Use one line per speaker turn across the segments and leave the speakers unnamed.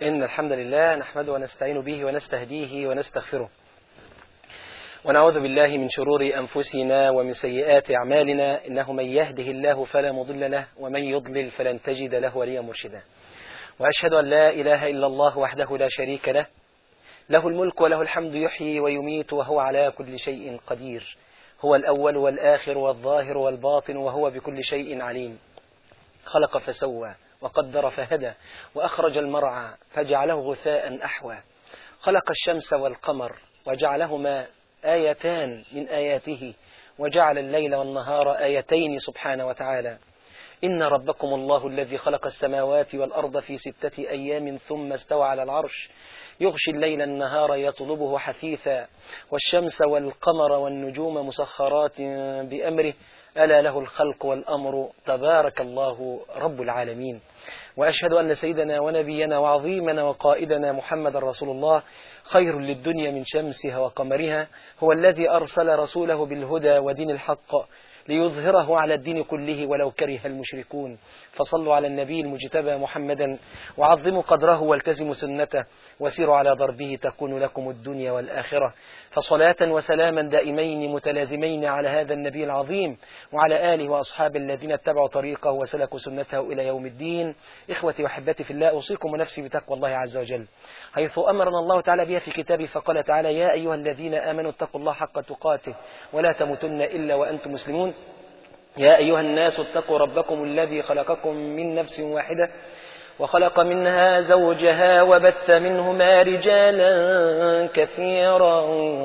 إن الحمد لله نحمده ونستعين به ونستهديه ونستغفره ونعوذ بالله من شرور أنفسنا ومن سيئات أعمالنا إنه من يهده الله فلا مضل له ومن يضلل فلن تجد له وليا مرشدا وأشهد أن لا إله إلا الله وحده لا شريك له له الملك وله الحمد يحيي ويميت وهو على كل شيء قدير هو الأول والآخر والظاهر والباطن وهو بكل شيء عليم خلق فسوى وقدر فهدى وأخرج المرعى فجعله غثاء أحوى خلق الشمس والقمر وجعلهما آيتان من آياته وجعل الليل والنهار آيتين سبحانه وتعالى إن ربكم الله الذي خلق السماوات والأرض في ستة أيام ثم استوى على العرش يغشي الليل النهار يطلبه حثيثا والشمس والقمر والنجوم مسخرات بأمره ألا له الخلق والأمر تبارك الله رب العالمين وأشهد أن سيدنا ونبينا وعظيمنا وقائدنا محمد رسول الله خير للدنيا من شمسها وقمرها هو الذي أرسل رسوله بالهدى ودين الحق ليظهره على الدين كله ولو كره المشركون فصلوا على النبي المجتبى محمدا وعظموا قدره والتزموا سنته وسيروا على ضربه تكون لكم الدنيا والآخرة فصلاة وسلاما دائمين متلازمين على هذا النبي العظيم وعلى آله وأصحابه الذين اتبعوا طريقه وسلكوا سنته إلى يوم الدين إخوتي وأحبتي في الله أوصيكم ونفسي بتقوى الله عز وجل حيث أمرنا الله تعالى بها في كتابه فقال تعالى يا أيها الذين آمنوا اتقوا الله حق تقاته ولا تموتن إلا وأنتم مسلمون يا أيها الناس اتقوا ربكم الذي خلقكم من نفس واحدة وخلق منها زوجها وبث منهما رجالا كثيرا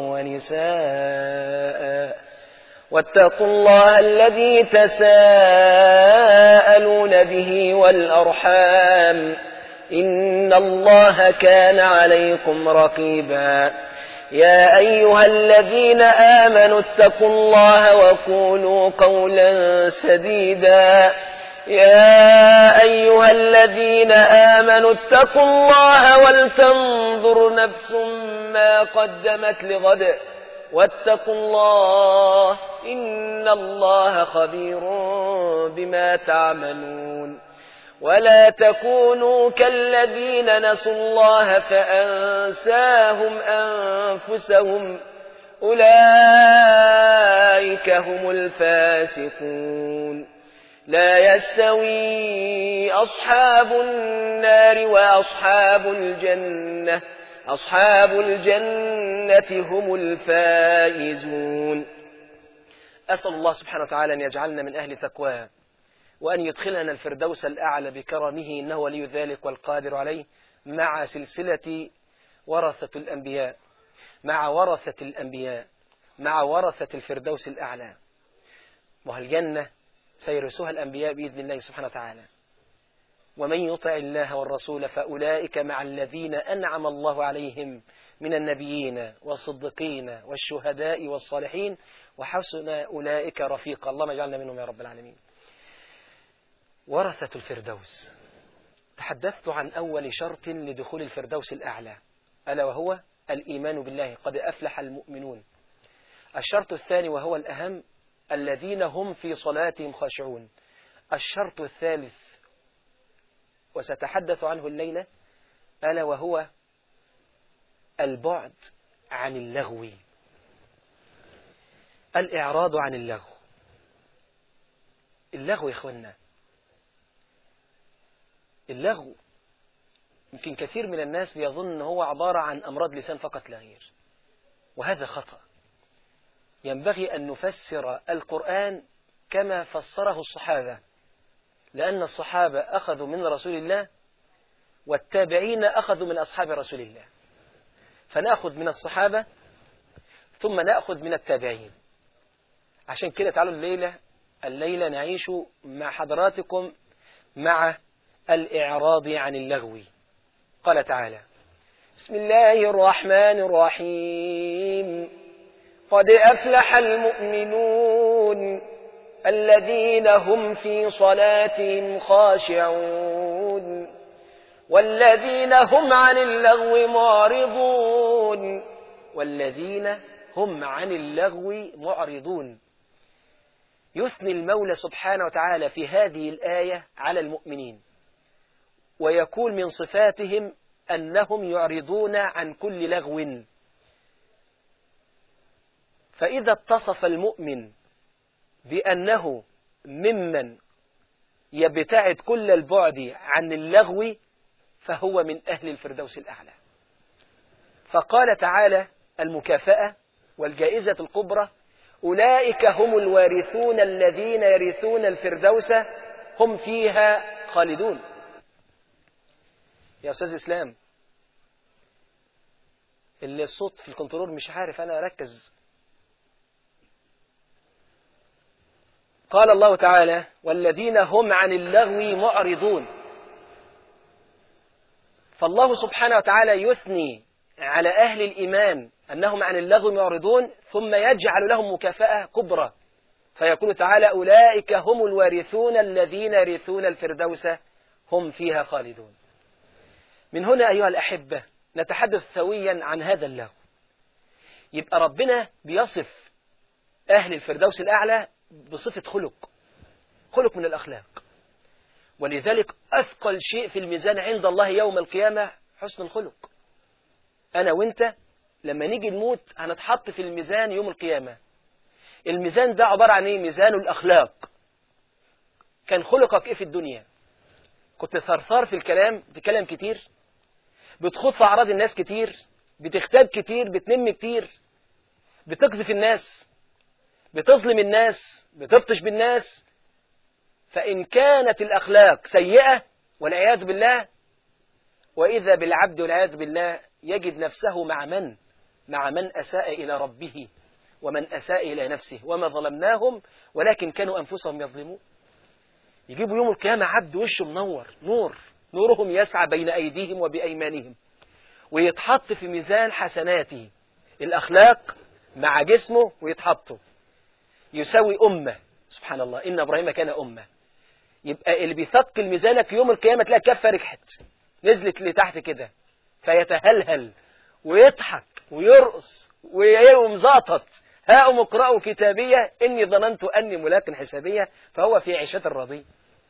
ونساء واتقوا الله الذي تساءلون به والأرحام إن الله كان عليكم رقيبا يا أيها الذين آمنوا اتقوا الله وقولوا قولا سديدا يا أيها الذين آمنوا اتقوا الله ولتنظر نفس ما قدمت لغد واتقوا الله إن الله خبير بما تعملون ولا تكونوا كالذين نسوا الله فأنساهم أنفسهم أولئك هم الفاسقون لا يستوي أصحاب النار وأصحاب الجنة أصحاب الجنة هم الفائزون أسأل الله سبحانه وتعالى أن يجعلنا من أهل تقواه وأن يدخلنا الفردوس الأعلى بكرمه إنه ولي ذلك والقادر عليه مع سلسلة ورثة الأنبياء مع ورثة الأنبياء مع ورثة الفردوس الأعلى وهالجنة سيرثها الأنبياء بإذن الله سبحانه وتعالى ومن يطع الله والرسول فأولئك مع الذين أنعم الله عليهم من النبيين والصديقين والشهداء والصالحين وحسن أولئك رفيقا اللهم اجعلنا منهم يا رب العالمين ورثة الفردوس تحدثت عن أول شرط لدخول الفردوس الأعلى ألا وهو الإيمان بالله قد أفلح المؤمنون الشرط الثاني وهو الأهم الذين هم في صلاتهم خاشعون الشرط الثالث وستحدث عنه الليلة ألا وهو البعد عن اللغو الإعراض عن اللغو اللغو يا إخوانا اللغو يمكن كثير من الناس بيظن أنه هو عبارة عن أمراض لسان فقط لا غير وهذا خطأ ينبغي أن نفسر القرآن كما فسره الصحابة لأن الصحابة أخذوا من رسول الله والتابعين أخذوا من أصحاب رسول الله فنأخذ من الصحابة ثم نأخذ من التابعين عشان كده تعالوا الليلة الليلة نعيش مع حضراتكم مع الإعراض عن اللغو قال تعالى بسم الله الرحمن الرحيم قد أفلح المؤمنون الذين هم في صلاتهم خاشعون والذين هم عن اللغو معرضون والذين هم عن اللغو معرضون يثني المولى سبحانه وتعالى في هذه الآية على المؤمنين ويكون من صفاتهم أنهم يعرضون عن كل لغو فإذا اتصف المؤمن بأنه ممن يبتعد كل البعد عن اللغو فهو من أهل الفردوس الأعلى فقال تعالى المكافأة والجائزة الكبرى أولئك هم الوارثون الذين يرثون الفردوس هم فيها خالدون يا أستاذ إسلام اللي الصوت في الكنترول مش عارف أنا أركز قال الله تعالى والذين هم عن اللغو معرضون فالله سبحانه وتعالى يثني على أهل الإيمان أنهم عن اللغو معرضون ثم يجعل لهم مكافأة كبرى فيقول تعالى أولئك هم الوارثون الذين يرثون الفردوس هم فيها خالدون من هنا أيها الأحبة نتحدث سويا عن هذا اللغو يبقى ربنا بيصف أهل الفردوس الأعلى بصفة خلق خلق من الأخلاق ولذلك أثقل شيء في الميزان عند الله يوم القيامة حسن الخلق أنا وإنت لما نيجي نموت هنتحط في الميزان يوم القيامة الميزان ده عبارة عن إيه؟ ميزان الأخلاق كان خلقك إيه في الدنيا كنت ثرثار في الكلام بتتكلم كتير بتخوض في أعراض الناس كتير بتغتاب كتير بتنم كتير بتقذف الناس بتظلم الناس بتبطش بالناس فإن كانت الأخلاق سيئة والعياذ بالله وإذا بالعبد والعياذ بالله يجد نفسه مع من مع من أساء إلى ربه ومن أساء إلى نفسه وما ظلمناهم ولكن كانوا أنفسهم يظلمون يجيبوا يوم القيامة عبد وشه منور نور نورهم يسعى بين أيديهم وبأيمانهم ويتحط في ميزان حسناته الأخلاق مع جسمه ويتحطوا يساوي أمة سبحان الله إن إبراهيم كان أمة يبقى اللي بيثقل ميزانك يوم القيامة تلاقي كفة ركحت نزلت لتحت كده فيتهلهل ويضحك ويرقص ومزاطط هاؤم اقرأوا كتابية إني ظننت أني ملاك حسابية فهو في عيشة الرضي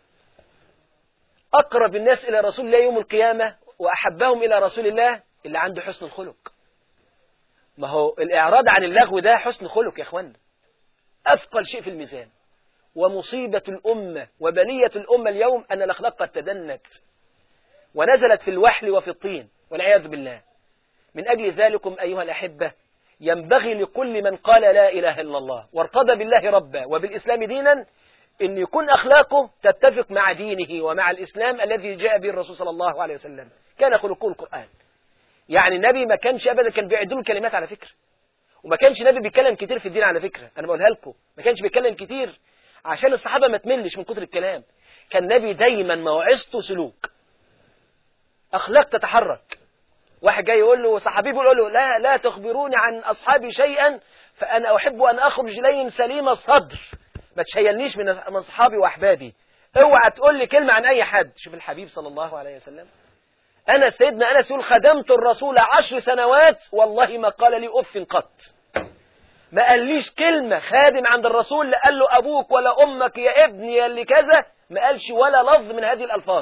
أقرب الناس إلى رسول الله يوم القيامة وأحبهم إلى رسول الله اللي عنده حسن الخلق ما هو الإعراض عن اللغو ده حسن خلق يا أخوانا أثقل شيء في الميزان ومصيبة الأمة وبلية الأمة اليوم أن الأخلاق قد تدنت ونزلت في الوحل وفي الطين والعياذ بالله من أجل ذلكم أيها الأحبة ينبغي لكل من قال لا إله إلا الله وارتضى بالله ربا وبالإسلام دينا أن يكون أخلاقه تتفق مع دينه ومع الإسلام الذي جاء به الرسول صلى الله عليه وسلم كان خلقه القرآن يعني النبي ما كانش أبدا كان بيعدوا الكلمات على فكرة وما كانش النبي بيتكلم كتير في الدين على فكرة أنا بقولها لكم ما كانش بيتكلم كتير عشان الصحابة ما تملش من كتر الكلام كان النبي دايما موعظته سلوك أخلاق تتحرك واحد جاي يقول له صحابي بيقول له لا لا تخبروني عن أصحابي شيئا فأنا أحب أن أخرج إليهم سليم الصدر ما تشيلنيش من من أصحابي وأحبابي اوعى تقول لي كلمة عن أي حد شوف الحبيب صلى الله عليه وسلم أنا سيدنا أنس يقول خدمت الرسول عشر سنوات والله ما قال لي أف قط ما قاليش كلمة خادم عند الرسول لا قال له أبوك ولا أمك يا ابني يا اللي كذا ما قالش ولا لفظ من هذه الألفاظ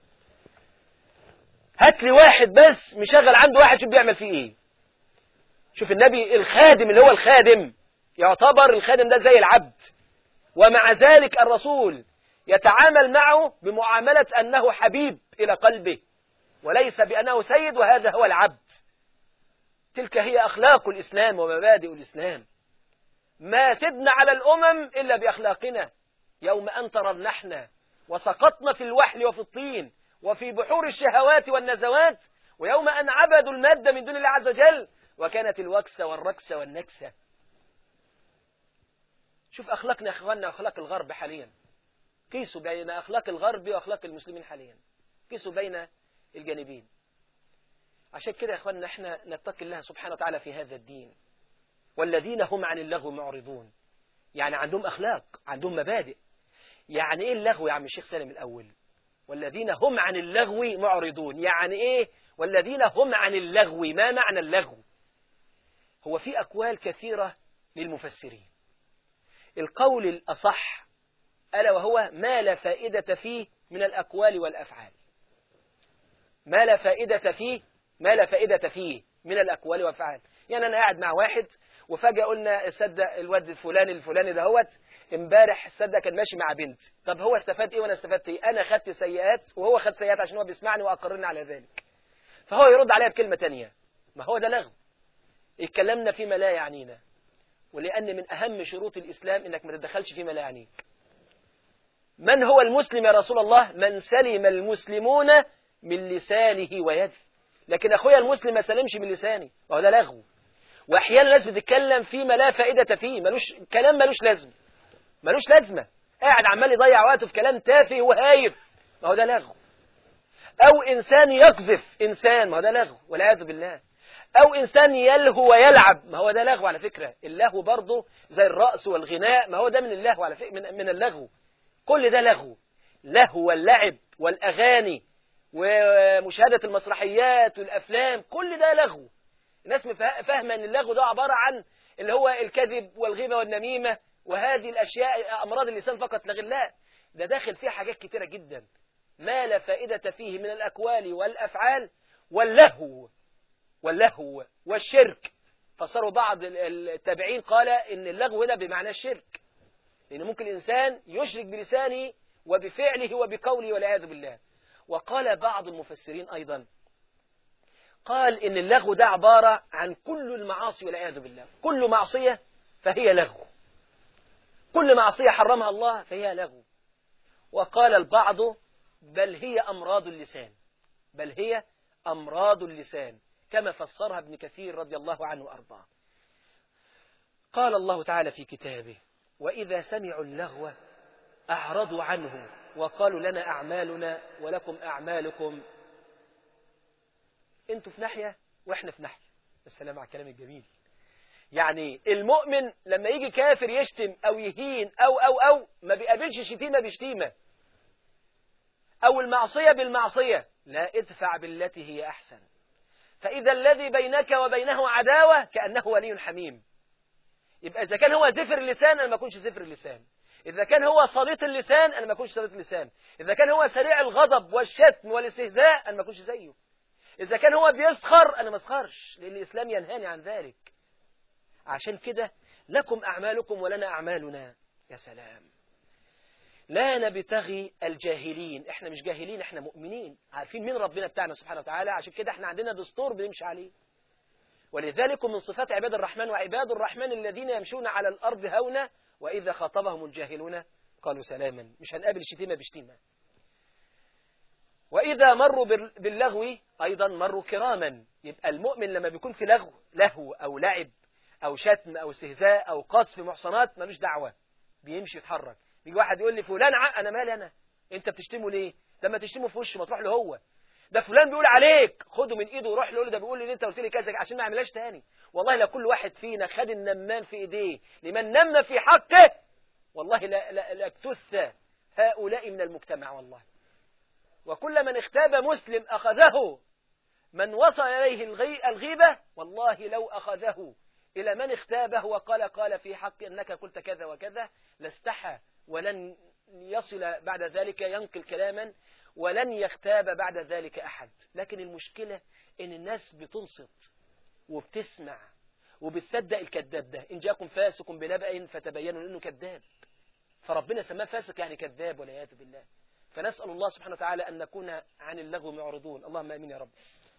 هات لي واحد بس مشغل عنده واحد شوف بيعمل فيه ايه شوف النبي الخادم اللي هو الخادم يعتبر الخادم ده زي العبد ومع ذلك الرسول يتعامل معه بمعاملة أنه حبيب إلى قلبه وليس بأنه سيد وهذا هو العبد تلك هي أخلاق الإسلام ومبادئ الإسلام ما سدنا على الأمم إلا بأخلاقنا يوم أن ترنحنا وسقطنا في الوحل وفي الطين وفي بحور الشهوات والنزوات ويوم أن عبدوا المادة من دون الله عز وجل وكانت الوكسة والركسة والنكسة شوف أخلاقنا يا أخواننا وأخلاق الغرب حاليا قيسوا بين أخلاق الغرب وأخلاق المسلمين حاليا قيسوا بين الجانبين عشان كده يا أخواننا احنا نتقي الله سبحانه وتعالى في هذا الدين والذين هم عن اللغو معرضون يعني عندهم أخلاق عندهم مبادئ يعني إيه اللغو يا عم الشيخ سالم الأول والذين هم عن اللغو معرضون يعني إيه والذين هم عن اللغو ما معنى اللغو هو في أقوال كثيرة للمفسرين القول الأصح ألا وهو ما لا فائدة فيه من الأقوال والأفعال ما لا فائدة فيه ما لا فائدة فيه من الأقوال والأفعال يعني أنا قاعد مع واحد وفجأة قلنا صدق الواد الفلاني الفلاني دهوت امبارح صدق كان ماشي مع بنت طب هو استفاد ايه وانا استفدت ايه انا خدت سيئات وهو خد سيئات عشان هو بيسمعني واقرني على ذلك فهو يرد عليها بكلمة تانية ما هو ده لغو اتكلمنا فيما لا يعنينا ولأن من أهم شروط الإسلام إنك ما تتدخلش فيما لا يعنيك من هو المسلم يا رسول الله من سلم المسلمون من لسانه ويده لكن أخويا المسلم ما سلمش من لساني وهو ده لغو وأحيانا الناس بتتكلم فيما لا فائدة فيه ملوش كلام ملوش لازمة ملوش لازمة قاعد عمال يضيع وقته في كلام تافه وهايف ما هو ده لغو أو إنسان يقذف إنسان ما هو ده لغو والعياذ بالله أو إنسان يلهو ويلعب ما هو ده لغو على فكرة اللهو برضه زي الرأس والغناء ما هو ده من اللهو على فكرة من, من اللغو كل ده لغو لهو واللعب والأغاني ومشاهدة المسرحيات والأفلام كل ده لغو الناس فاهمة أن اللغو ده عبارة عن اللي هو الكذب والغيبة والنميمة وهذه الأشياء أمراض اللسان فقط لغير لا ده داخل فيها حاجات كتيرة جدا ما لا فائدة فيه من الأكوال والأفعال واللهو واللهو والشرك فصاروا بعض التابعين قال إن اللغو هنا بمعنى الشرك لأن ممكن الإنسان يشرك بلسانه وبفعله وبقوله والعياذ بالله وقال بعض المفسرين أيضا قال إن اللغو ده عبارة عن كل المعاصي والعياذ بالله كل معصية فهي لغو كل معصية حرمها الله فهي لغو وقال البعض بل هي أمراض اللسان بل هي أمراض اللسان كما فسرها ابن كثير رضي الله عنه وأرضاه قال الله تعالى في كتابه وإذا سمعوا اللغو أعرضوا عنه وقالوا لنا أعمالنا ولكم أعمالكم انتوا في ناحية وإحنا في ناحية السلام على الكلام الجميل يعني المؤمن لما يجي كافر يشتم أو يهين أو أو أو ما بيقابلش شتيمة بشتيمة أو المعصية بالمعصية لا ادفع بالتي هي أحسن فإذا الذي بينك وبينه عداوة كأنه ولي حميم يبقى إذا كان هو زفر اللسان أنا ما أكونش زفر اللسان إذا كان هو صليط اللسان أنا ما أكونش صليط اللسان إذا كان هو سريع الغضب والشتم والاستهزاء أنا ما أكونش زيه إذا كان هو بيسخر أنا ما اسخرش لأن الإسلام ينهاني عن ذلك عشان كده لكم أعمالكم ولنا أعمالنا يا سلام لا نبتغي الجاهلين احنا مش جاهلين احنا مؤمنين عارفين مين ربنا بتاعنا سبحانه وتعالى عشان كده احنا عندنا دستور بنمشي عليه ولذلك من صفات عباد الرحمن وعباد الرحمن الذين يمشون على الأرض هونا وإذا خاطبهم الجاهلون قالوا سلاما مش هنقابل شتيمة بشتيمة وإذا مروا باللغو أيضا مروا كراما يبقى المؤمن لما بيكون في لغو لهو أو لعب أو شتم أو استهزاء أو قذف محصنات ملوش دعوة بيمشي يتحرك يجي واحد يقول لي فلان ع... أنا مالي أنا أنت بتشتمه ليه لما تشتمه في وشه ما تروح له هو ده فلان بيقول عليك خده من ايده وروح له ده بيقول لي انت قلت لي كذا عشان ما اعملهاش تاني والله لو كل واحد فينا خد النمام في ايديه لمن نم في حقه والله لا لا لاكتث هؤلاء من المجتمع والله وكل من اغتاب مسلم اخذه من وصل اليه الغيبه والله لو اخذه الى من اغتابه وقال قال في حق انك قلت كذا وكذا لاستحى ولن يصل بعد ذلك ينقل كلاما ولن يغتاب بعد ذلك أحد لكن المشكلة إن الناس بتنصت وبتسمع وبتصدق الكذاب ده إن جاكم فاسق بنبأ فتبينوا إنه كذاب فربنا سماه فاسق يعني كذاب والعياذ بالله فنسأل الله سبحانه وتعالى أن نكون عن اللغو معرضون اللهم أمين يا رب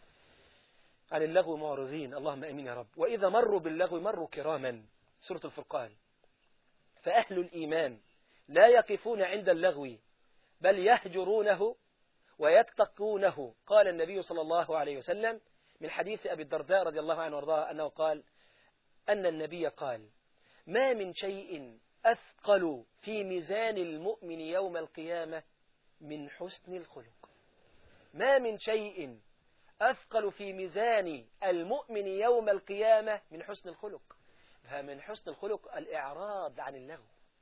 عن اللغو معرضين اللهم أمين يا رب وإذا مروا باللغو مروا كراما سورة الفرقان فأهل الإيمان لا يقفون عند اللغو بل يهجرونه ويتقونه قال النبي صلى الله عليه وسلم من حديث أبي الدرداء رضي الله عنه وارضاه أنه قال أن النبي قال ما من شيء أثقل في ميزان المؤمن يوم القيامة من حسن الخلق ما من شيء أثقل في ميزان المؤمن يوم القيامة من حسن الخلق فمن حسن الخلق الإعراض عن اللغو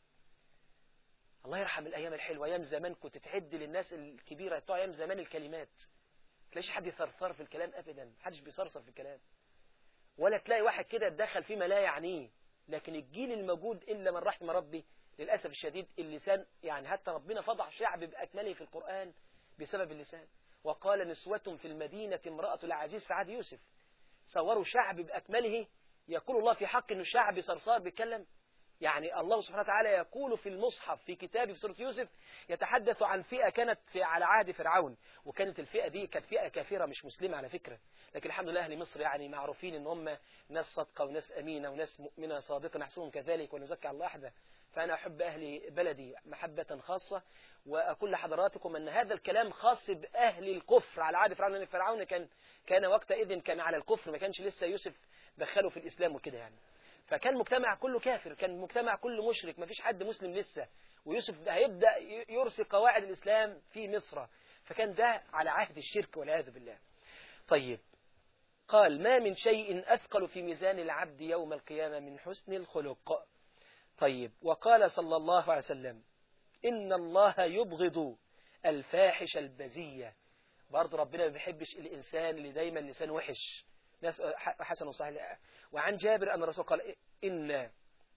الله يرحم الأيام الحلوة أيام زمان كنت تعد للناس الكبيرة بتوع أيام زمان الكلمات تلاقيش حد يثرثر في الكلام أبدا محدش بيصرصر في الكلام ولا تلاقي واحد كده اتدخل فيما لا يعنيه لكن الجيل الموجود إلا من رحم ربي للأسف الشديد اللسان يعني حتى ربنا فضع شعب بأكمله في القرآن بسبب اللسان وقال نسوة في المدينة امرأة العزيز في عهد يوسف صوروا شعب بأكمله يقول الله في حق أنه شعب صرصار بيتكلم يعني الله سبحانه وتعالى يقول في المصحف في كتابه في سورة يوسف يتحدث عن فئة كانت في على عهد فرعون وكانت الفئة دي كانت فئة كافرة مش مسلمة على فكرة لكن الحمد لله أهل مصر يعني معروفين ان هم ناس صدقة وناس أمينة وناس مؤمنة صادقة نحسبهم كذلك ونزكي على الله أحدا فأنا أحب أهل بلدي محبة خاصة وأقول لحضراتكم أن هذا الكلام خاص بأهل الكفر على عهد فرعون لأن فرعون كان كان وقتئذ كان على الكفر ما كانش لسه يوسف دخله في الإسلام وكده يعني فكان مجتمع كله كافر كان مجتمع كله مشرك ما فيش حد مسلم لسه ويوسف هيبدأ يرسي قواعد الإسلام في مصر فكان ده على عهد الشرك والعياذ بالله طيب قال ما من شيء أثقل في ميزان العبد يوم القيامة من حسن الخلق طيب وقال صلى الله عليه وسلم إن الله يبغض الفاحش البزية برضه ربنا ما بيحبش الإنسان اللي دايما لسان وحش ناس حسن وصحيح وعن جابر أن الرسول قال إن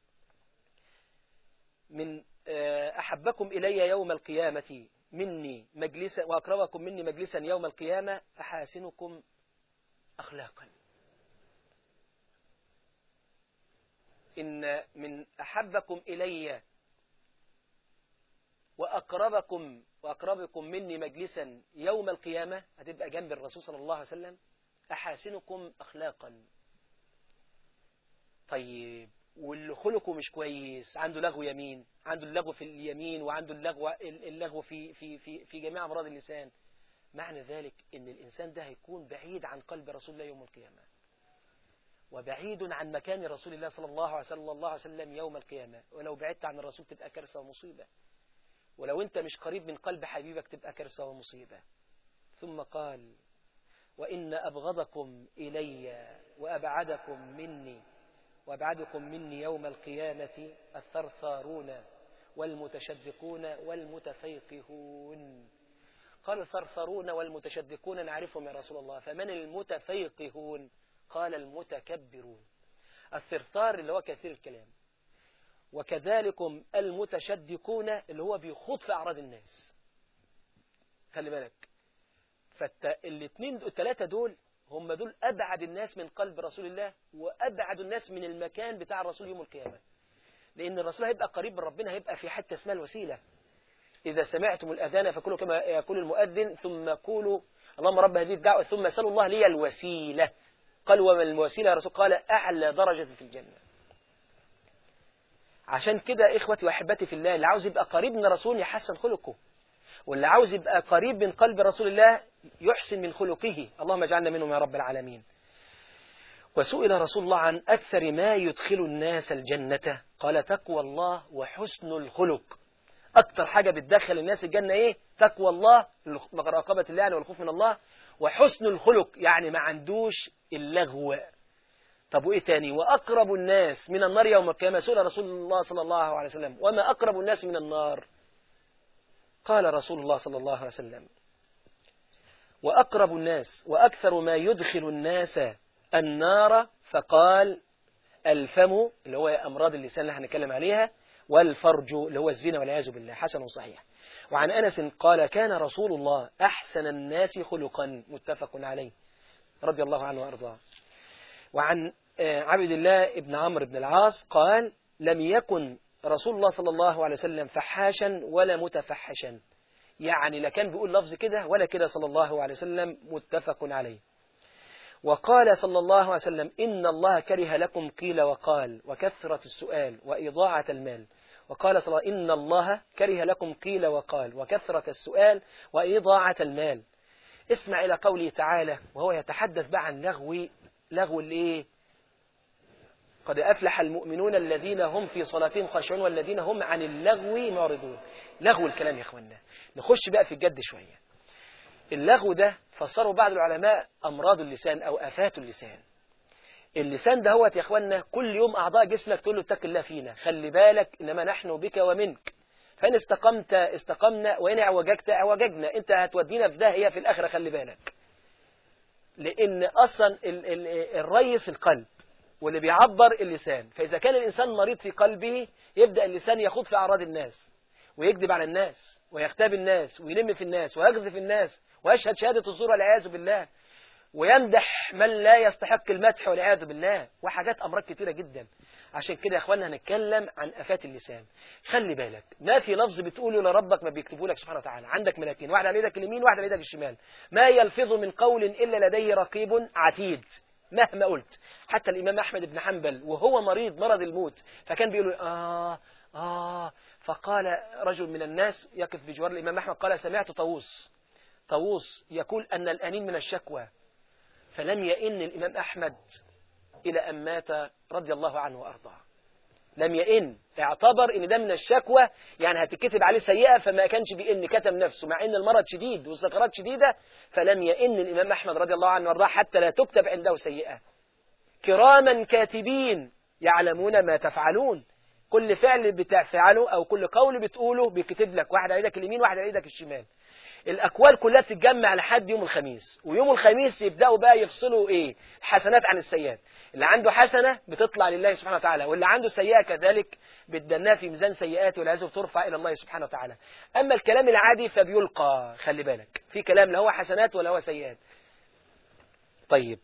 من أحبكم إلي يوم القيامة مني مجلسا وأقربكم مني مجلسا يوم القيامة أحاسنكم أخلاقا إن من أحبكم إلي وأقربكم وأقربكم مني مجلسا يوم القيامة هتبقى جنب الرسول صلى الله عليه وسلم أحاسنكم أخلاقا طيب واللي خلقه مش كويس عنده لغو يمين عنده اللغو في اليمين وعنده اللغو اللغو في في في في جميع امراض اللسان معنى ذلك ان الانسان ده هيكون بعيد عن قلب رسول الله يوم القيامه وبعيد عن مكان رسول الله صلى الله عليه وسلم, الله عليه وسلم يوم القيامه ولو بعدت عن الرسول تبقى كارثه ومصيبه ولو انت مش قريب من قلب حبيبك تبقى كارثه ومصيبه ثم قال وان ابغضكم الي وابعدكم مني وابعدكم مني يوم القيامة الثرثارون والمتشدقون والمتفيقهون قال الثرثارون والمتشدقون نعرفهم يا رسول الله فمن المتفيقهون قال المتكبرون الثرثار اللي هو كثير الكلام وكذلكم المتشدقون اللي هو بيخوض في أعراض الناس خلي بالك فالاثنين الثلاثة دول هم دول أبعد الناس من قلب رسول الله وأبعد الناس من المكان بتاع الرسول يوم القيامة لأن الرسول هيبقى قريب من ربنا هيبقى في حتة اسمها الوسيلة إذا سمعتم الأذان فكلوا كما يقول المؤذن ثم قولوا اللهم رب هذه الدعوة ثم سألوا الله لي الوسيلة قال وما الوسيلة يا رسول قال أعلى درجة في الجنة عشان كده إخوتي وأحبتي في الله اللي عاوز يبقى قريب من الرسول يحسن خلقه واللي عاوز يبقى قريب من قلب رسول الله يحسن من خلقه اللهم اجعلنا منهم يا رب العالمين وسئل رسول الله عن أكثر ما يدخل الناس الجنة قال تقوى الله وحسن الخلق أكثر حاجة بتدخل الناس الجنة إيه تقوى الله مراقبة الله يعني والخوف من الله وحسن الخلق يعني ما عندوش اللغو طب وإيه تاني وأقرب الناس من النار يوم القيامة سئل رسول الله صلى الله عليه وسلم وما أقرب الناس من النار قال رسول الله صلى الله عليه وسلم وأقرب الناس وأكثر ما يدخل الناس النار فقال الفم اللي هو أمراض اللسان اللي هنتكلم عليها والفرج اللي هو الزنا والعياذ بالله حسن صحيح وعن أنس قال كان رسول الله أحسن الناس خلقا متفق عليه رضي الله عنه وأرضاه وعن عبد الله ابن عمرو بن العاص قال لم يكن رسول الله صلى الله عليه وسلم فحاشا ولا متفحشا يعني لا كان بيقول لفظ كده ولا كده صلى الله عليه وسلم متفق عليه وقال صلى الله عليه وسلم إن الله كره لكم قيل وقال وكثرة السؤال وإضاعة المال وقال صلى الله إن الله كره لكم قيل وقال وكثرة السؤال وإضاعة المال اسمع إلى قوله تعالى وهو يتحدث بقى عن لغو لغو الايه قد أفلح المؤمنون الذين هم في صلاتهم خاشعون والذين هم عن اللغو معرضون لغو الكلام يا اخوانا نخش بقى في الجد شوية اللغو ده فسره بعض العلماء أمراض اللسان أو آفات اللسان اللسان ده هو يا اخوانا كل يوم أعضاء جسمك تقول له اتق الله فينا خلي بالك إنما نحن بك ومنك فإن استقمت استقمنا وإن اعوججت اعوججنا أنت هتودينا في داهية في الآخرة خلي بالك لأن أصلا ال ال الريس القلب واللي بيعبر اللسان فإذا كان الإنسان مريض في قلبه يبدأ اللسان يخوض في أعراض الناس ويكذب على الناس ويغتاب الناس ويلم في الناس ويقذف الناس ويشهد شهادة الزور والعياذ بالله ويمدح من لا يستحق المدح والعياذ بالله وحاجات أمراض كتيرة جدا عشان كده يا اخوانا هنتكلم عن افات اللسان خلي بالك ما في لفظ بتقوله لربك ما بيكتبه لك سبحانه وتعالى عندك ملاكين واحد على ايدك اليمين واحد على ايدك الشمال ما يلفظ من قول الا لديه رقيب عتيد مهما قلت حتى الامام احمد بن حنبل وهو مريض مرض الموت فكان بيقول اه اه فقال رجل من الناس يقف بجوار الامام احمد قال سمعت طاووس طاووس يقول ان الانين من الشكوى فلم يئن الامام احمد إلى أن مات رضي الله عنه وأرضاه لم يئن اعتبر ان ده من الشكوى يعني هتكتب عليه سيئة فما كانش بيئن كتم نفسه مع ان المرض شديد والسكرات شديدة فلم يئن الإمام أحمد رضي الله عنه وارضاه حتى لا تكتب عنده سيئة كراما كاتبين يعلمون ما تفعلون كل فعل بتفعله أو كل قول بتقوله بيكتب لك واحد على ايدك اليمين واحد على ايدك الشمال الأكوال كلها بتتجمع لحد يوم الخميس ويوم الخميس يبدأوا بقى يفصلوا إيه الحسنات عن السيئات اللي عنده حسنة بتطلع لله سبحانه وتعالى واللي عنده سيئة كذلك بتدناها في ميزان سيئاته والعياذ بترفع إلى الله سبحانه وتعالى أما الكلام العادي فبيلقى خلي بالك في كلام لا هو حسنات ولا هو سيئات طيب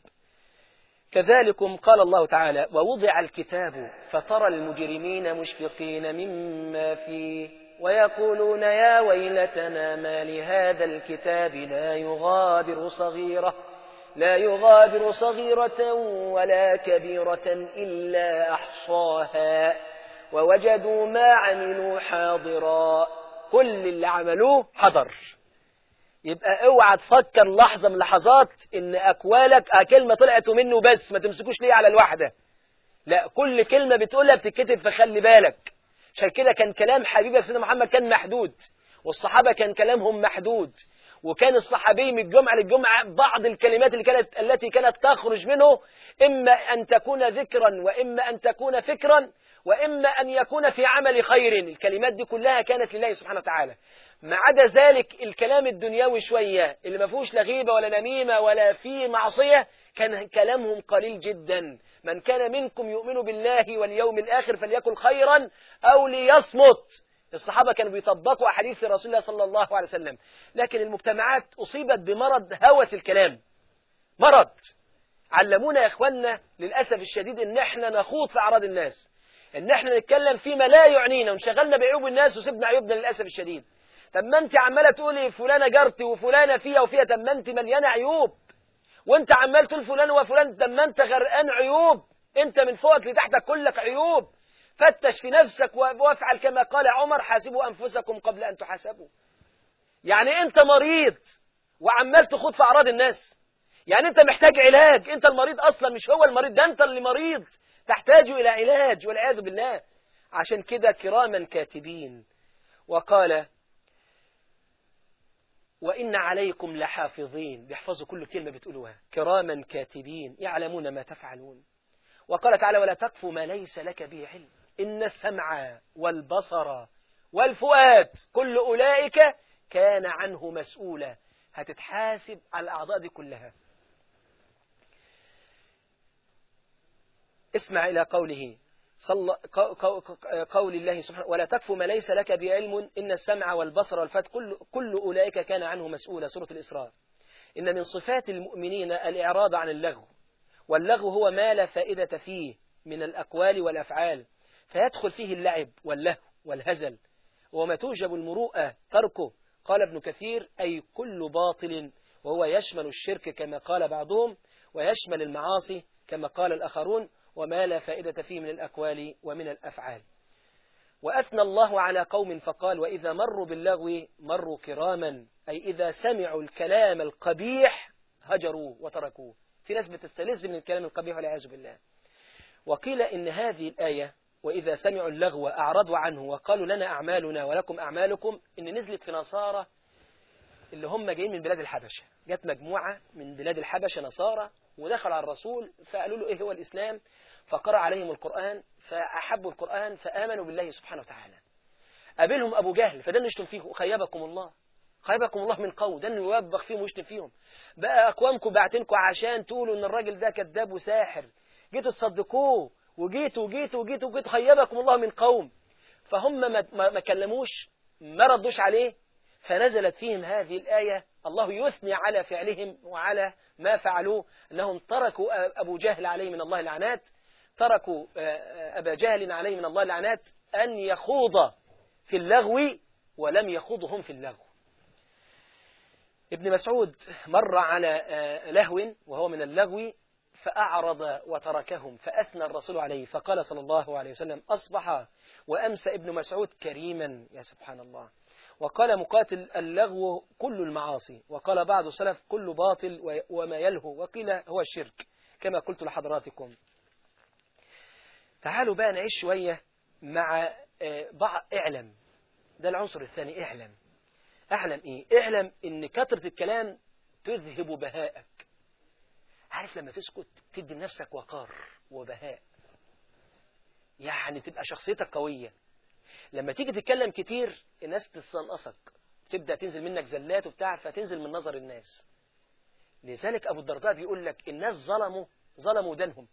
كذلكم قال الله تعالى ووضع الكتاب فترى المجرمين مشفقين مما فيه ويقولون يا ويلتنا ما لهذا الكتاب لا يغادر صغيرة لا يغادر صغيرة ولا كبيرة إلا أحصاها ووجدوا ما عملوا حاضرا كل اللي عملوه حضر يبقى اوعى تفكر لحظة من لحظات ان اكوالك كلمة طلعت منه بس ما تمسكوش ليه على الواحدة لا كل كلمة بتقولها بتتكتب فخلي بالك عشان كده كان كلام حبيبك سيدنا محمد كان محدود والصحابة كان كلامهم محدود وكان الصحابي من الجمعة للجمعة بعض الكلمات اللي كانت التي كانت تخرج منه إما أن تكون ذكرا وإما أن تكون فكرا وإما أن يكون في عمل خير الكلمات دي كلها كانت لله سبحانه وتعالى ما عدا ذلك الكلام الدنيوي شوية اللي ما فيهوش لا غيبة ولا نميمة ولا فيه معصية كان كلامهم قليل جدا من كان منكم يؤمن بالله واليوم الآخر فليكن خيرا أو ليصمت الصحابة كانوا بيطبقوا أحاديث رسول الله صلى الله عليه وسلم لكن المجتمعات أصيبت بمرض هوس الكلام مرض علمونا يا إخواننا للأسف الشديد إن إحنا نخوض في أعراض الناس إن إحنا نتكلم فيما لا يعنينا ونشغلنا بعيوب الناس وسيبنا عيوبنا للأسف الشديد طب ما أنت عمالة تقولي فلانة جارتي وفلانة فيها وفيها طب ما أنت مليانة عيوب وأنت عمال تقول فلان وفلان طب ما أنت غرقان عيوب أنت من فوقك لتحتك كلك عيوب فتش في نفسك وافعل كما قال عمر حاسبوا أنفسكم قبل أن تحاسبوا يعني أنت مريض وعمال تخوض في أعراض الناس يعني أنت محتاج علاج أنت المريض أصلا مش هو المريض ده أنت اللي مريض تحتاج إلى علاج والعياذ بالله عشان كده كراما كاتبين وقال وإن عليكم لحافظين بيحفظوا كل كلمة بتقولوها كراما كاتبين يعلمون ما تفعلون وقال تعالى ولا تقف ما ليس لك به علم إن السمع والبصر والفؤاد كل أولئك كان عنه مسؤولا هتتحاسب على الأعضاء دي كلها اسمع إلى قوله صل... قول الله سبحانه ولا تكف ما ليس لك بعلم إن السمع والبصر والفات كل, كل أولئك كان عنه مسؤولا سورة الإسراء إن من صفات المؤمنين الإعراض عن اللغو واللغو هو ما لا فائدة فيه من الأقوال والأفعال فيدخل فيه اللعب واللهو والهزل وما توجب المروءة تركه قال ابن كثير أي كل باطل وهو يشمل الشرك كما قال بعضهم ويشمل المعاصي كما قال الآخرون وما لا فائدة فيه من الأقوال ومن الأفعال وأثنى الله على قوم فقال وإذا مروا باللغو مروا كراما أي إذا سمعوا الكلام القبيح هجروا وتركوه في ناس بتستلذ من الكلام القبيح والعياذ بالله وقيل إن هذه الآية وإذا سمعوا اللغو أعرضوا عنه وقالوا لنا أعمالنا ولكم أعمالكم إن نزلت في نصارى اللي هم جايين من بلاد الحبشة جت مجموعة من بلاد الحبشة نصارى ودخل على الرسول فقالوا له إيه هو الإسلام فقرأ عليهم القرآن فأحبوا القرآن فآمنوا بالله سبحانه وتعالى قابلهم أبو جهل فده اللي يشتم فيه خيبكم الله خيبكم الله من قوم ده اللي يوبخ فيهم ويشتم فيهم بقى أقوامكم بعتنكم عشان تقولوا إن الراجل ده كذاب وساحر جيتوا تصدقوه وجيتوا وجيتوا وجيتوا وجيتوا خيبكم الله من قوم فهم ما, ما, ما كلموش ما ردوش عليه فنزلت فيهم هذه الآية الله يثني على فعلهم وعلى ما فعلوه أنهم تركوا أبو جهل عليه من الله العنات تركوا أبا جهل عليه من الله العنات أن يخوض في اللغو ولم يخوضهم في اللغو ابن مسعود مر على لهو وهو من اللغو فأعرض وتركهم فأثنى الرسول عليه فقال صلى الله عليه وسلم أصبح وأمسى ابن مسعود كريما يا سبحان الله وقال مقاتل اللغو كل المعاصي وقال بعض السلف كل باطل وما يلهو وقيل هو الشرك كما قلت لحضراتكم تعالوا بقى نعيش شوية مع بعض اعلم ده العنصر الثاني اعلم اعلم ايه اعلم ان كثرة الكلام تذهب بهاءك عارف لما تسكت تدي لنفسك وقار وبهاء يعني تبقى شخصيتك قوية لما تيجي تتكلم كتير الناس تستنقصك تبدأ تنزل منك زلات وبتاع فتنزل من نظر الناس لذلك أبو الدرداء بيقول لك الناس ظلموا ظلموا دينهم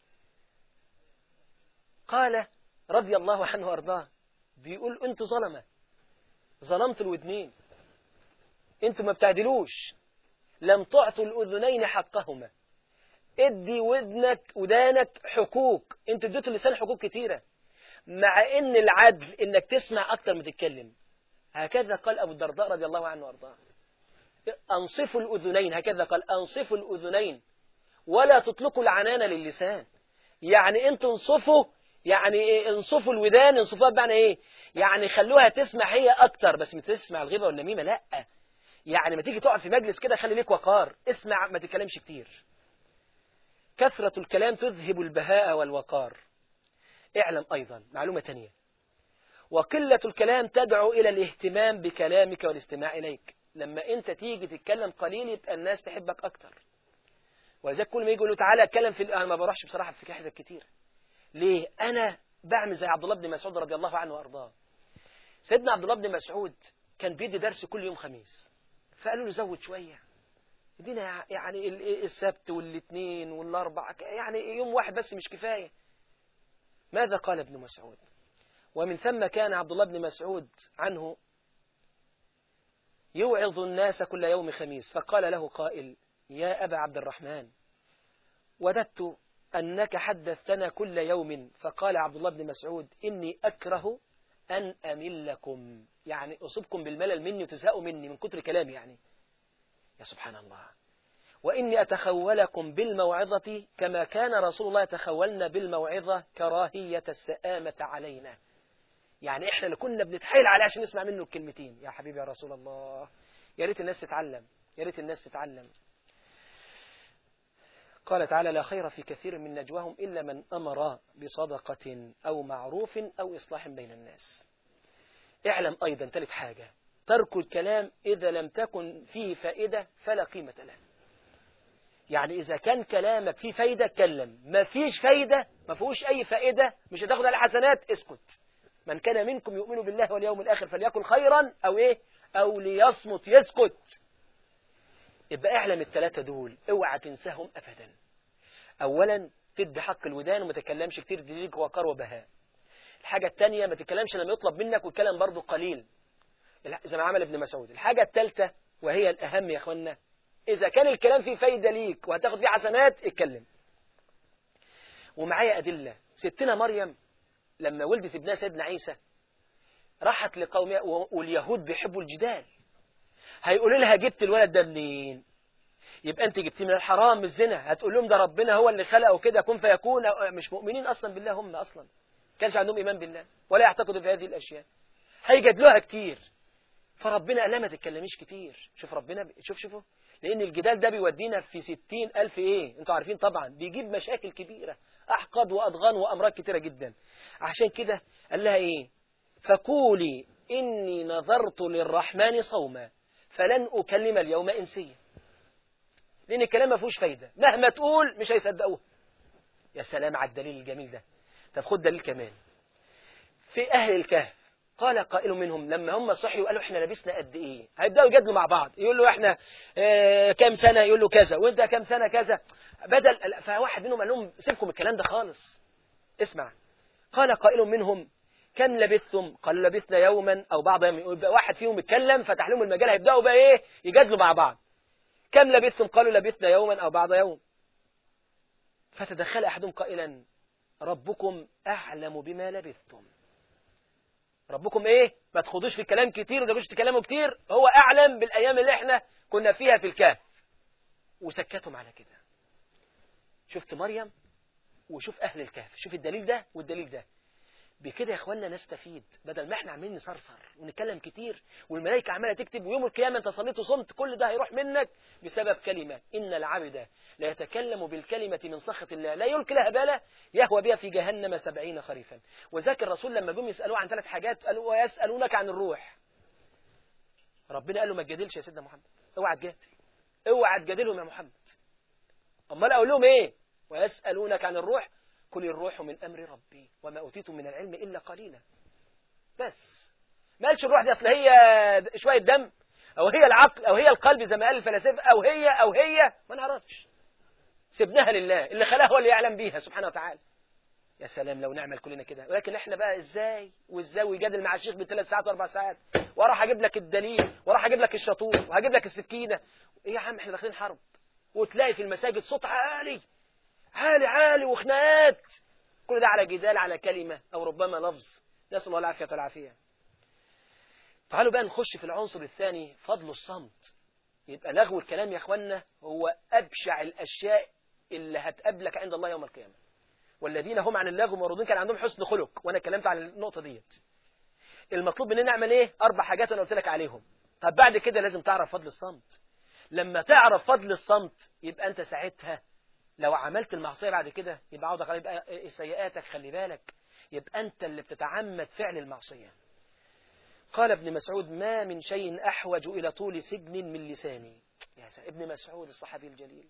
قال رضي الله عنه وارضاه بيقول انتوا ظلمة ظلمتوا الودنين انتوا ما بتعدلوش لم تعطوا الأذنين حقهما ادي ودنك ودانك حقوق انت اديته اللسان حقوق كتيرة مع ان العدل انك تسمع اكتر ما تتكلم هكذا قال ابو الدرداء رضي الله عنه وارضاه انصفوا الاذنين هكذا قال انصفوا الاذنين ولا تطلقوا العنان للسان يعني انتوا انصفوا يعني ايه انصفوا الودان انصفوها بمعنى ايه يعني خلوها تسمع هي اكتر بس ما تسمع الغيبه والنميمه لا يعني ما تيجي تقعد في مجلس كده خلي ليك وقار اسمع ما تتكلمش كتير كثرة الكلام تذهب البهاء والوقار اعلم أيضا معلومة تانية وقلة الكلام تدعو إلى الاهتمام بكلامك والاستماع إليك لما أنت تيجي تتكلم قليل يبقى الناس تحبك أكتر ولذلك كل ما يجي له تعالى اتكلم في أنا ما بروحش بصراحة في حاجات كتير ليه أنا بعمل زي عبد الله بن مسعود رضي الله عنه وأرضاه سيدنا عبد الله بن مسعود كان بيدي درس كل يوم خميس فقالوا له زود شوية ادينا يعني السبت والاثنين والاربع يعني يوم واحد بس مش كفاية ماذا قال ابن مسعود ومن ثم كان عبد الله بن مسعود عنه يوعظ الناس كل يوم خميس فقال له قائل يا أبا عبد الرحمن وددت أنك حدثتنا كل يوم فقال عبد الله بن مسعود إني أكره أن أملكم يعني أصبكم بالملل مني وتزهقوا مني من كتر كلامي يعني يا سبحان الله وإني أتخولكم بالموعظة كما كان رسول الله يتخولنا بالموعظة كراهية السآمة علينا يعني إحنا اللي كنا بنتحايل عليه عشان نسمع منه الكلمتين يا حبيبي يا رسول الله يا ريت الناس تتعلم يا ريت الناس تتعلم قال تعالى لا خير في كثير من نجواهم إلا من أمر بصدقة أو معروف أو إصلاح بين الناس اعلم أيضا ثالث حاجة ترك الكلام إذا لم تكن فيه فائدة فلا قيمة له يعني إذا كان كلامك فيه فايدة اتكلم ما فيش فايدة ما فيهوش أي فائدة مش هتاخد على حسنات اسكت من كان منكم يؤمن بالله واليوم الآخر فليكن خيرا أو إيه أو ليصمت يسكت يبقى اعلم الثلاثة دول اوعى تنساهم أبدا أولا تدي حق الودان وما تتكلمش كتير دليلك وقار وبهاء الحاجة الثانية ما تتكلمش لما يطلب منك والكلام برضو قليل زي ما عمل ابن مسعود الحاجة الثالثة وهي الأهم يا أخوانا إذا كان الكلام فيه فايدة ليك وهتاخد فيه حسنات اتكلم ومعايا أدلة ستنا مريم لما ولدت ابنها سيدنا عيسى راحت لقومها واليهود بيحبوا الجدال هيقولوا لها جبت الولد ده منين يبقى انت جبتيه من الحرام من الزنا هتقول لهم ده ربنا هو اللي خلقه كده كن فيكون مش مؤمنين اصلا بالله هم اصلا كانش عندهم ايمان بالله ولا يعتقدوا في هذه الاشياء هيجادلوها كتير فربنا قال لها ما تتكلميش كتير شوف ربنا ب... شوف شوفوا لان الجدال ده بيودينا في ستين ألف ايه انتوا عارفين طبعا بيجيب مشاكل كبيرة احقاد واضغان وامراض كتيرة جدا عشان كده قال لها ايه فقولي اني نظرت للرحمن صوما فلن اكلم اليوم انسيا لان الكلام ما فيهوش فايدة مهما تقول مش هيصدقوه يا سلام على الدليل الجميل ده طب خد دليل كمان في اهل الكهف قال قائل منهم لما هم صحيوا قالوا احنا لبسنا قد ايه هيبداوا يجادلوا مع بعض يقول له احنا اه كام سنه يقول له كذا وانت كام سنه كذا بدل فواحد منهم قال لهم سيبكم الكلام ده خالص اسمع قال قائل منهم كم لبثتم قالوا لبثنا يوما أو بعض يوم يبقى واحد فيهم يتكلم فتح لهم المجال هيبدأوا بقى إيه يجادلوا مع بعض كم لبثتم قالوا لبثنا يوما أو بعض يوم فتدخل أحدهم قائلا ربكم أعلم بما لبثتم ربكم إيه ما تخوضوش في الكلام كتير وما تكلموا كتير هو أعلم بالأيام اللي إحنا كنا فيها في الكهف وسكتهم على كده شفت مريم وشوف أهل الكهف شوف الدليل ده والدليل ده بكده يا اخوانا نستفيد بدل ما احنا عاملين نصرصر ونتكلم كتير والملائكه عماله تكتب ويوم القيامه انت صليت وصمت كل ده هيروح منك بسبب كلمه ان العبد لا يتكلم بالكلمه من سخط الله لا يلقي لها باله يهوى بها في جهنم سبعين خريفا وذاك الرسول لما جم يسالوه عن ثلاث حاجات قالوا ويسالونك عن الروح ربنا قال له ما تجادلش يا سيدنا محمد اوعى تجادل اوعى تجادلهم يا محمد امال اقول لهم ايه ويسالونك عن الروح قل الروح من أمر ربي وما أوتيتم من العلم إلا قليلا بس ما قالش الروح دي أصل هي شوية دم أو هي العقل أو هي القلب زي ما قال الفلاسفة أو هي أو هي ما نعرفش سيبناها لله اللي خلاها هو اللي يعلم بيها سبحانه وتعالى يا سلام لو نعمل كلنا كده ولكن احنا بقى ازاي وازاي ويجادل مع الشيخ بثلاث ساعات واربع ساعات واروح اجيب لك الدليل واروح اجيب لك الشطور وهجيب لك السكينه ايه يا عم احنا داخلين حرب وتلاقي في المساجد صوت عالي عالي عالي وخناقات كل ده على جدال على كلمة أو ربما لفظ نسأل الله العافية والعافية تعالوا بقى نخش في العنصر الثاني فضل الصمت يبقى لغو الكلام يا أخوانا هو أبشع الأشياء اللي هتقابلك عند الله يوم القيامة والذين هم عن اللغو معرضون كان عندهم حسن خلق وأنا اتكلمت عن النقطة ديت المطلوب مننا نعمل إيه أربع حاجات أنا قلت لك عليهم طب بعد كده لازم تعرف فضل الصمت لما تعرف فضل الصمت يبقى أنت ساعتها لو عملت المعصية بعد كده يبقى عوضك يبقى سيئاتك خلي بالك يبقى أنت اللي بتتعمد فعل المعصية قال ابن مسعود ما من شيء أحوج إلى طول سجن من لساني يا سلام ابن مسعود الصحابي الجليل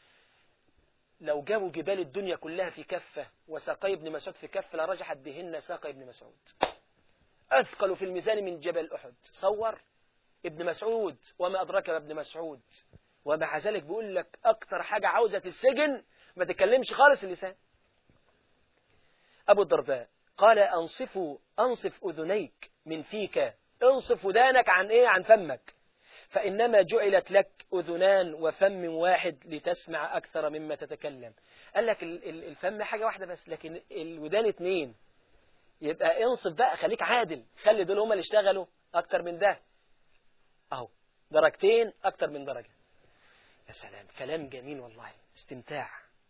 لو جابوا جبال الدنيا كلها في كفة وساقي ابن مسعود في كفة لرجحت بهن ساقي ابن مسعود أثقل في الميزان من جبل أحد صور ابن مسعود وما أدرك ابن مسعود ومع ذلك بيقول لك أكتر حاجة عاوزة السجن ما تتكلمش خالص اللسان أبو الدرداء قال أنصف أنصف أذنيك من فيك انصف ودانك عن إيه عن فمك فإنما جعلت لك أذنان وفم واحد لتسمع أكثر مما تتكلم قال لك الفم حاجة واحدة بس لكن الودان اتنين يبقى انصف بقى خليك عادل خلي دول هما اللي اشتغلوا أكتر من ده أهو درجتين أكتر من درجة يا سلام كلام جميل والله استمتاع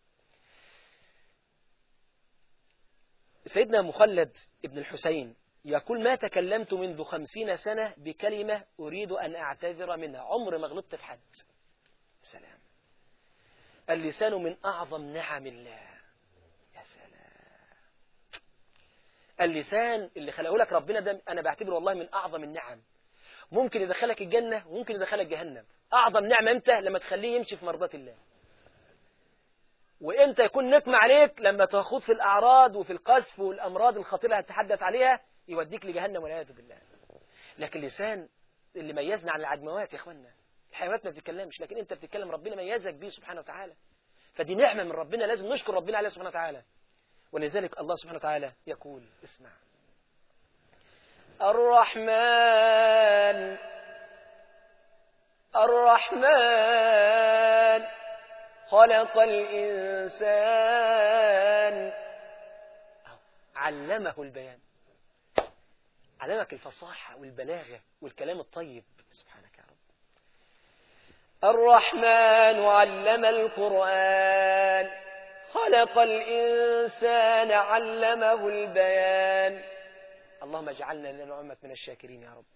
سيدنا مخلد ابن الحسين يقول ما تكلمت منذ خمسين سنة بكلمة أريد أن أعتذر منها عمر ما غلطت في حد سلام اللسان من أعظم نعم الله يا سلام اللسان اللي خلقه لك ربنا ده أنا بعتبره والله من أعظم النعم ممكن يدخلك الجنة وممكن يدخلك جهنم أعظم نعمة إمتى لما تخليه يمشي في مرضات الله وإمتى يكون نقم عليك لما تخوض في الأعراض وفي القذف والأمراض الخطيرة اللي هتحدث عليها يوديك لجهنم والعياذ بالله لكن اللسان اللي ميزنا عن العجموات يا إخوانا الحيوانات ما بتتكلمش لكن أنت بتتكلم ربنا ميزك بيه سبحانه وتعالى فدي نعمة من ربنا لازم نشكر ربنا عليها سبحانه وتعالى ولذلك الله سبحانه وتعالى يقول اسمع الرحمن الرحمن خلق الإنسان علمه البيان علمك الفصاحة والبلاغة والكلام الطيب سبحانك يا رب الرحمن علم القرآن خلق الإنسان علمه البيان اللهم اجعلنا لنعمك من الشاكرين يا رب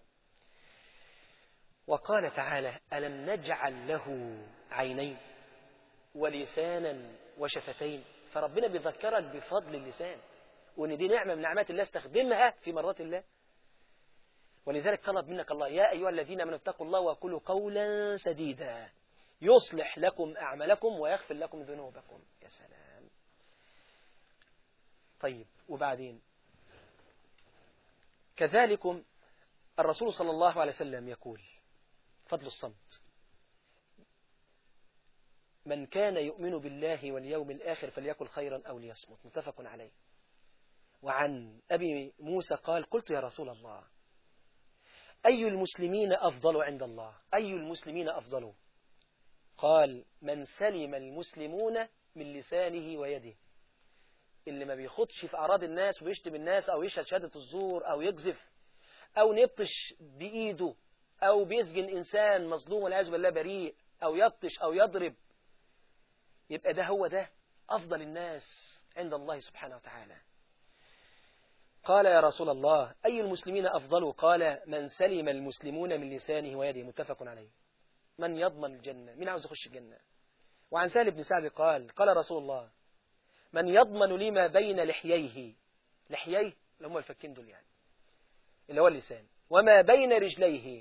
وقال تعالى ألم نجعل له عينين ولسانا وشفتين فربنا بيذكرك بفضل اللسان وان دي نعمة من نعمات الله استخدمها في مرات الله ولذلك طلب منك الله يا أيها الذين من اتقوا الله وقولوا قولا سديدا يصلح لكم أعمالكم ويغفر لكم ذنوبكم يا سلام طيب وبعدين كذلكم الرسول صلى الله عليه وسلم يقول فضل الصمت من كان يؤمن بالله واليوم الآخر فليقل خيرا أو ليصمت متفق عليه وعن أبي موسى قال قلت يا رسول الله أي المسلمين أفضل عند الله أي المسلمين أفضل قال من سلم المسلمون من لسانه ويده اللي ما بيخدش في أعراض الناس ويشتم الناس أو يشهد شهادة الزور أو يقذف أو نبطش بإيده أو بيسجن إنسان مظلوم والعياذ بالله بريء أو يبطش أو يضرب يبقى ده هو ده أفضل الناس عند الله سبحانه وتعالى قال يا رسول الله أي المسلمين أفضل قال من سلم المسلمون من لسانه ويده متفق عليه من يضمن الجنة من عاوز يخش الجنة وعن سهل بن سعد قال قال رسول الله من يضمن لي ما بين لحييه لحييه اللي هم الفكين دول يعني اللي هو اللسان وما بين رجليه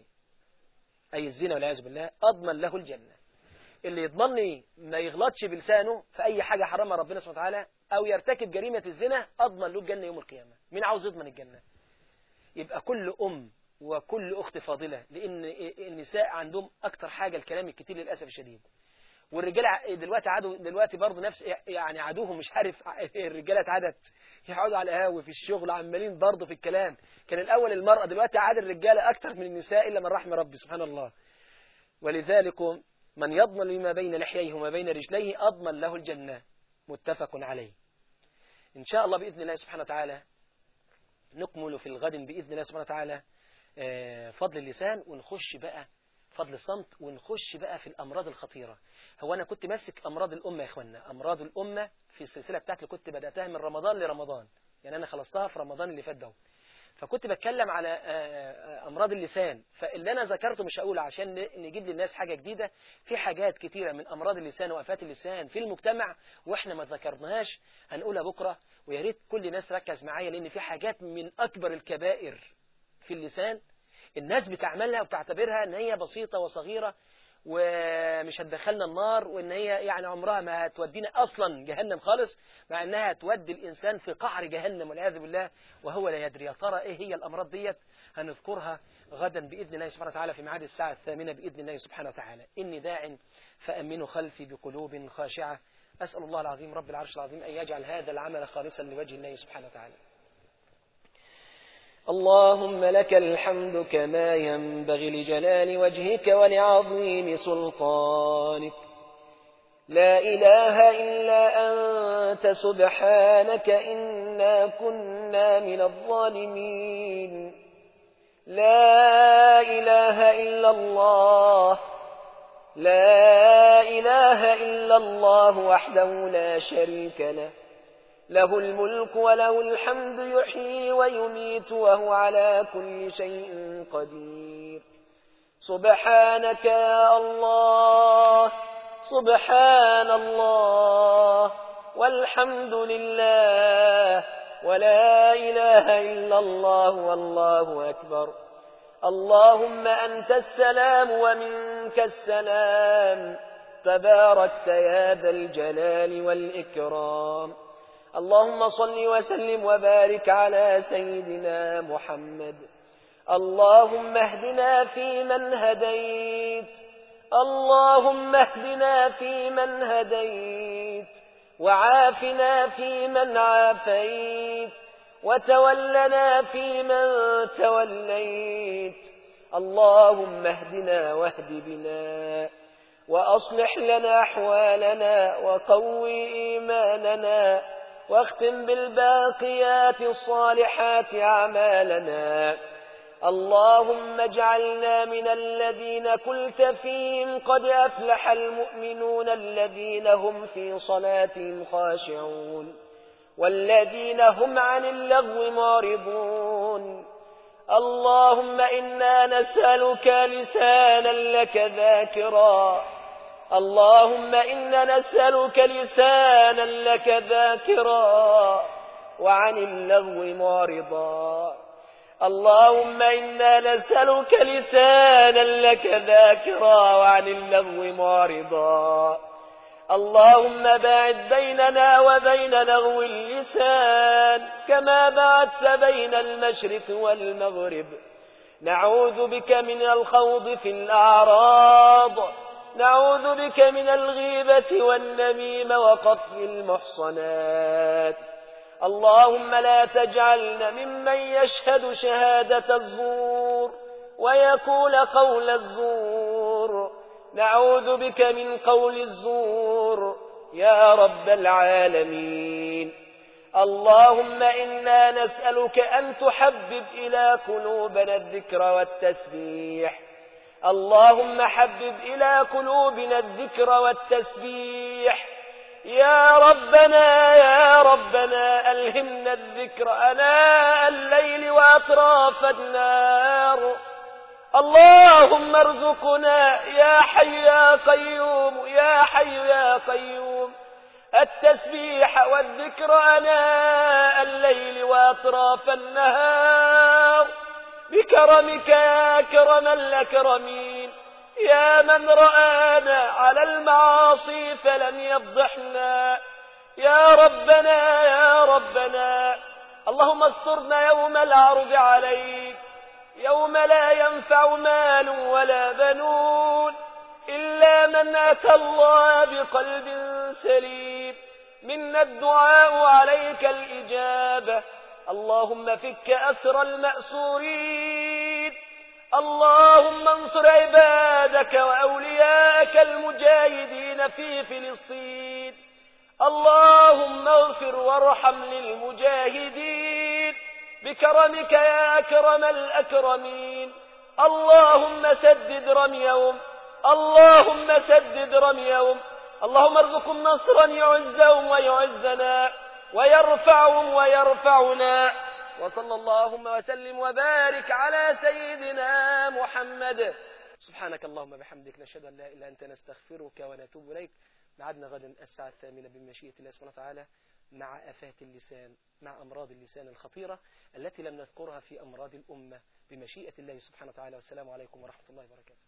أي الزنا والعياذ بالله أضمن له الجنة اللي يضمن لي ما يغلطش بلسانه في أي حاجة حرمها ربنا سبحانه وتعالى أو يرتكب جريمة الزنا أضمن له الجنة يوم القيامة مين عاوز يضمن الجنة يبقى كل أم وكل أخت فاضلة لأن النساء عندهم أكتر حاجة الكلام الكتير للأسف الشديد والرجاله دلوقتي عادوا دلوقتي برضه نفس يعني عادوهم مش عارف الرجاله اتعادت يقعدوا على القهاوي في الشغل عمالين برضه في الكلام كان الاول المراه دلوقتي عاد الرجاله اكتر من النساء الا من رحم ربي سبحان الله ولذلك من يضمن لما بين لحييه وما بين رجليه اضمن له الجنه متفق عليه ان شاء الله باذن الله سبحانه وتعالى نكمل في الغد باذن الله سبحانه وتعالى فضل اللسان ونخش بقى فضل الصمت ونخش بقى في الأمراض الخطيرة هو أنا كنت ماسك أمراض الأمة يا إخوانا أمراض الأمة في السلسلة بتاعتي اللي كنت بدأتها من رمضان لرمضان يعني أنا خلصتها في رمضان اللي فات ده فكنت بتكلم على أمراض اللسان فاللي أنا ذكرته مش هقول عشان نجيب للناس حاجة جديدة في حاجات كتيرة من أمراض اللسان وآفات اللسان في المجتمع وإحنا ما ذكرناهاش هنقولها بكرة ويا ريت كل الناس تركز معايا لأن في حاجات من أكبر الكبائر في اللسان الناس بتعملها وبتعتبرها ان هي بسيطة وصغيرة ومش هتدخلنا النار وان هي يعني عمرها ما هتودينا اصلا جهنم خالص مع انها تودي الانسان في قعر جهنم والعياذ بالله وهو لا يدري يا ترى ايه هي الامراض ديت هنذكرها غدا باذن الله سبحانه وتعالى في ميعاد الساعه الثامنه باذن الله سبحانه وتعالى اني داع فامنوا خلفي بقلوب خاشعه اسال الله العظيم رب العرش العظيم ان يجعل هذا العمل خالصا لوجه الله سبحانه وتعالى اللهم لك الحمد كما ينبغي لجلال وجهك ولعظيم سلطانك لا إله إلا أنت سبحانك إنا كنا من الظالمين لا إله إلا الله لا إله إلا الله وحده لا شريك له له الملك وله الحمد يحيي ويميت وهو على كل شيء قدير سبحانك يا الله سبحان الله والحمد لله ولا إله إلا الله والله أكبر اللهم أنت السلام ومنك السلام تباركت يا ذا الجلال والإكرام اللهم صل وسلم وبارك على سيدنا محمد اللهم اهدنا فيمن هديت اللهم اهدنا فيمن هديت وعافنا فيمن عافيت وتولنا فيمن توليت اللهم اهدنا واهد بنا وأصلح لنا أحوالنا وقوي إيماننا واختم بالباقيات الصالحات أعمالنا اللهم اجعلنا من الذين قلت فيهم قد أفلح المؤمنون الذين هم في صلاتهم خاشعون والذين هم عن اللغو معرضون اللهم إنا نسألك لسانا لك ذاكرا اللهم إنا نسألك لسانا لك ذاكرا وعن اللغو معرضا اللهم إنا نسألك لسانا لك ذاكرا وعن اللغو معرضا اللهم باعد بيننا وبين لغو اللسان كما بعدت بين المشرق والمغرب نعوذ بك من الخوض في الأعراض نعوذ بك من الغيبة والنميم وقتل المحصنات
اللهم لا تجعلنا ممن يشهد شهادة الزور ويقول قول الزور نعوذ بك من قول الزور يا رب العالمين اللهم إنا نسألك أن تحبب إلى قلوبنا الذكر والتسبيح اللهم حبب إلى قلوبنا الذكر والتسبيح يا ربنا يا ربنا ألهمنا الذكر أناء الليل وأطراف النار اللهم ارزقنا يا حي يا قيوم يا حي يا قيوم التسبيح والذكر أناء الليل وأطراف النهار بكرمك يا كرم الأكرمين يا من رآنا على المعاصي فلم يفضحنا يا ربنا يا ربنا اللهم استرنا يوم العرض عليك يوم لا ينفع مال ولا بنون إلا من أتى الله بقلب سليم منا الدعاء عليك الإجابة اللهم فك أسر المأسورين اللهم انصر عبادك وأولياءك المجاهدين في فلسطين اللهم اغفر وارحم للمجاهدين بكرمك يا أكرم الأكرمين اللهم سدد رميهم اللهم سدد رميهم اللهم ارزقهم نصرا يعزهم ويعزنا ويرفعهم ويرفعنا وصلى اللهم وسلم وبارك على سيدنا محمد سبحانك اللهم بحمدك نشهد أن لا إله إلا أنت نستغفرك ونتوب إليك معدنا غدا الساعة الثامنة بمشيئة الله سبحانه وتعالى مع آفات اللسان مع أمراض اللسان الخطيرة التي لم نذكرها في أمراض الأمة بمشيئة الله سبحانه وتعالى والسلام عليكم ورحمة الله وبركاته